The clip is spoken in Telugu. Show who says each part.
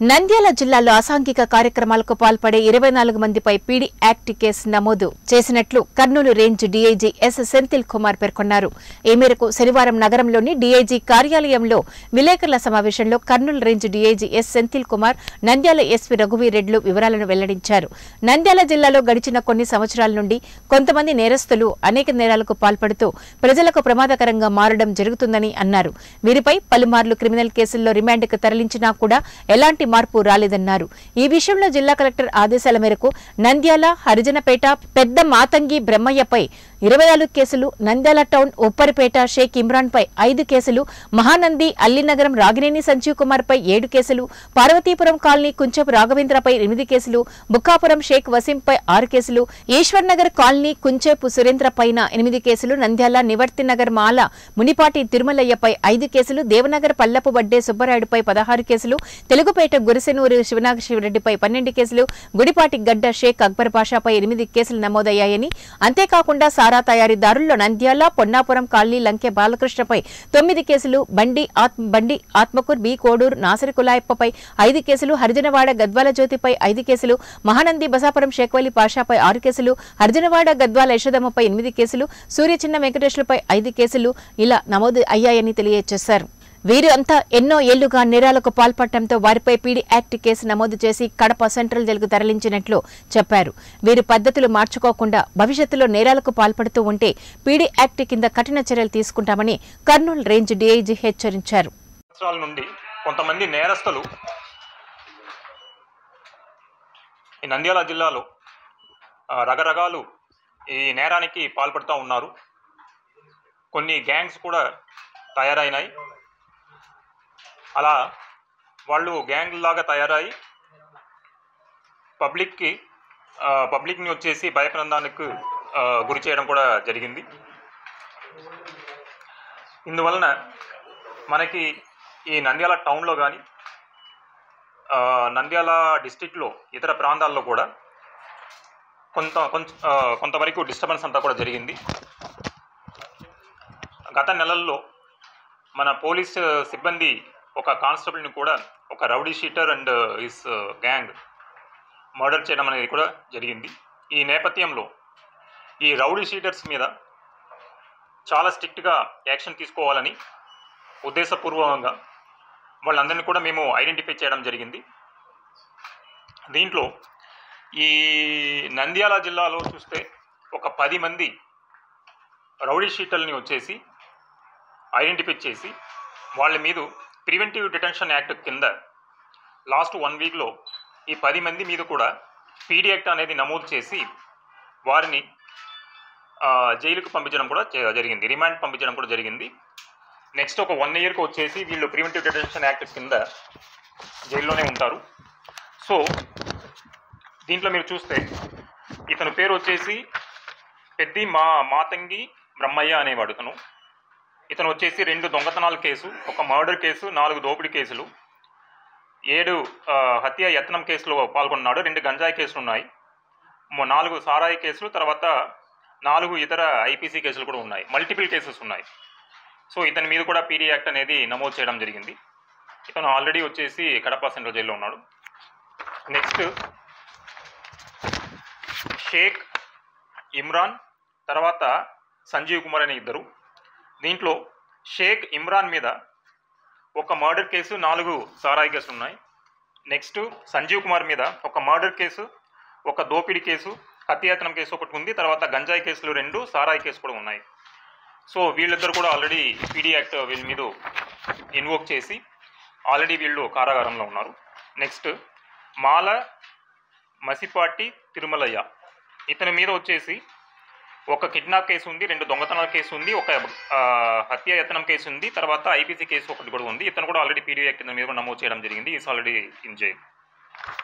Speaker 1: నంద్యాల జిల్లాలో అసాంఘిక కార్యక్రమాలకు పాల్పడే ఇరవై నాలుగు మందిపై పీడీ యాక్ట్ కేసు నమోదు చేసినట్లు Kurnool range DIG S Senthil Kumar పేర్కొన్నారు ఈ మేరకు శనివారం నగరంలోని డీఐజీ కార్యాలయంలో విలేకరుల సమావేశంలో Kurnool range DIG S Senthil Kumar Nandyal SP రఘువీరెడ్లు వివరాలను వెల్లడించారు నంద్యాల జిల్లాలో గడిచిన కొన్ని సంవత్సరాల నుండి కొంతమంది నేరస్తులు అనేక నేరాలకు పాల్పడుతూ ప్రజలకు ప్రమాదకరంగా మారడం జరుగుతుందని అన్నారు వీరిపై పలుమార్లు క్రిమినల్ కేసుల్లో రిమాండ్కు తరలించినా కూడా ఎలాంటి మార్పు రాలేదన్నారు ఈ విషయంలో జిల్లా కలెక్టర్ ఆదేశాల మేరకు నంద్యాల హరిజనపేట పెద్ద మాతంగి బ్రహ్మయ్యపై ఇరవై నాలుగు కేసులు నంద్యాల టౌన్ ఉప్పరిపేట షేక్ ఇమ్రాన్ పై ఐదు కేసులు మహానంది అల్లినగరం రాగినేని సంజీవ్ కుమార్ పై ఏడు కేసులు పార్వతీపురం కాలనీ కుంచపు రాఘవేంద్రపై ఎనిమిది కేసులు బుక్కాపురం షేక్ వసీంపై ఆరు కేసులు ఈశ్వర్ నగర్ కాలనీ కుంచేపు సురేంద్ర పైన ఎనిమిది కేసులు నంద్యాల నివర్తి నగర్ మాల మునిపాటి తిరుమలయ్యపై ఐదు కేసులు దేవనగర్ పల్లపు వడ్డే సుబ్బరాయుడుపై పదహారు కేసులు తెలుగుపేట గురిసెనూరు శివనాగశివరెడ్డిపై పన్నెండు కేసులు గుడిపాటి గడ్డ షేక్ అక్బర్ పాషాపై ఎనిమిది కేసులు నమోదయ్యాయని అంతేకాకుండా సారా తయారీదారుల్లో నంద్యాల పొన్నాపురం కాలనీ లంకె బాలకృష్ణపై తొమ్మిది కేసులు బండి ఆత్మ బండి ఆత్మకూర్ బి కోడూరు నాసరి కులాయప్పపై ఐదు కేసులు హరిజనవాడ గద్వాల జ్యోతిపై ఐదు కేసులు మహానంది బసాపురం షేక్వలి పాషాపై ఆరు కేసులు హరిజనవాడ గద్వాల యశోదమ్మపై ఎనిమిది కేసులు సూర్య చిన్న వెంకటేశ్వరపై ఐదు కేసులు ఇలా నమోదు అయ్యాయని తెలియజేశారు వీరు అంతా ఎన్నో ఏళ్లుగా నేరాలకు పాల్పడటంతో వారిపై పీడీ యాక్ట్ కేసు నమోదు చేసి కడప సెంట్రల్ జైలుకు తరలించినట్లు చెప్పారు వీరు పద్ధతులు మార్చుకోకుండా భవిష్యత్తులో నేరాలకు పాల్పడుతూ ఉంటే పీడీ యాక్ట్ కింద కఠిన చర్యలు తీసుకుంటామని కర్నూలు రేంజ్ డీఐజీ హెచ్చరించారు
Speaker 2: సంవత్సరాల నుండి కొంతమంది నేరస్తులు ఈ నంద్యాల జిల్లాలో ఆ, రకరకాలు ఈ నేరానికి పాల్పడుతూ ఉన్నారు కొన్ని గ్యాంగ్స్ కూడా తయారైనాయి అలా వాళ్ళు గ్యాంగ్ లాగా తయారై పబ్లిక్కి ఆ, పబ్లిక్ని వచ్చేసి భయప్రందానికి ఆ, గురి చేయడం కూడా జరిగింది ఇందువలన మనకి ఈ నంద్యాల టౌన్లో కానీ నంద్యాల డిస్టిక్లో ఇతర ప్రాంతాల్లో కూడా కొంత కొంత ఆ, కొంతవరకు డిస్టర్బెన్స్ అంతా కూడా జరిగింది గత నెలల్లో మన పోలీస్ సిబ్బంది ఒక కానిస్టేబుల్ని కూడా ఒక rowdy sheeter and his gang murder చేయడం అనేది కూడా జరిగింది ఈ నేపథ్యంలో ఈ రౌడీ షీటర్స్ మీద చాలా స్ట్రిక్ట్గా యాక్షన్ తీసుకోవాలని ఉద్దేశపూర్వకంగా వాళ్ళందరినీ కూడా మేము ఐడెంటిఫై చేయడం జరిగింది దీంట్లో ఈ నంద్యాల జిల్లాలో చూస్తే ఒక పది మంది రౌడీ షీటర్ని వచ్చేసి ఐడెంటిఫై చేసి వాళ్ళ మీద ప్రివెంటివ్ డిటెన్షన్ యాక్ట్ కింద లాస్ట్ వన్ వీక్లో ఈ పది మంది మీద కూడా పీడీ యాక్ట్ అనేది నమోదు చేసి వారిని ఆ, జైలుకు పంపించడం కూడా చే- జరిగింది రిమాండ్ పంపించడం కూడా జరిగింది నెక్స్ట్ ఒక వన్ ఇయర్కి వచ్చేసి వీళ్ళు ప్రివెంటివ్ డిటెన్షన్ యాక్ట్ కింద జైల్లోనే ఉంటారు సో దీంట్లో మీరు చూస్తే ఇతని పేరు వచ్చేసి పెద్ది మా మాతంగి బ్రహ్మయ్య అనేవాడు ఇతను ఇతను వచ్చేసి రెండు దొంగతనాల కేసు ఒక మర్డర్ కేసు నాలుగు దోపిడీ కేసులు ఏడు ఆ, హత్య యత్నం కేసులో పాల్గొన్నాడు రెండు గంజాయి కేసులు ఉన్నాయి మొ- నాలుగు సారాయి కేసులు తర్వాత నాలుగు ఇతర ఐపీసీ కేసులు కూడా ఉన్నాయి మల్టిపుల్ కేసెస్ ఉన్నాయి సో ఇతని మీద కూడా పీడీ యాక్ట్ అనేది నమోదు చేయడం జరిగింది ఇతను ఆల్రెడీ వచ్చేసి కడప సెంట్రల్ జైల్లో ఉన్నాడు నెక్స్ట్ షేక్ ఇమ్రాన్ తర్వాత సంజీవ్ కుమార్ అనే ఇద్దరు దీంట్లో షేక్ ఇమ్రాన్ మీద ఒక మర్డర్ కేసు నాలుగు సారాయి కేసులు ఉన్నాయి నెక్స్ట్ సంజీవ్ కుమార్ మీద ఒక మర్డర్ కేసు ఒక దోపిడీ కేసు హత్యాయత్నం కేసు ఒకటి ఉంది తర్వాత గంజాయి కేసులు రెండు సారాయి కేసు కూడా ఉన్నాయి సో వీళ్ళిద్దరు కూడా ఆల్రెడీ పీడీ యాక్ట్ వీళ్ళ మీద ఇన్వోక్ చేసి ఆల్రెడీ వీళ్ళు కారాగారంలో ఉన్నారు నెక్స్ట్ మాల మసిపాటి తిరుమలయ్య ఇతని మీద వచ్చేసి ఒక కిడ్నాప్ కేసు ఉంది రెండు దొంగతనాల కేసు ఉంది ఒక ఆ, హత్య యత్నం కేసు ఉంది తర్వాత ఐపీసీ కేసు ఒకటి కూడా ఉంది ఇతను కూడా ఆల్రెడీ పీడీ యాక్ట్ మీద కూడా నమోదు చేయడం జరిగింది ఈస్ ఆల్రెడీ ఇన్ జైల్